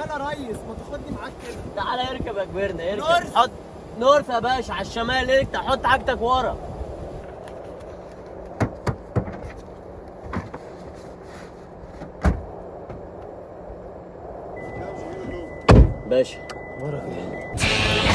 الشمال يا ريس ما تاخدني معاك كده تعالى اركب يا كبرنا اركب نورث. حط نورث يا باشا على الشمال اركب حط حاجتك ورا باشا ورا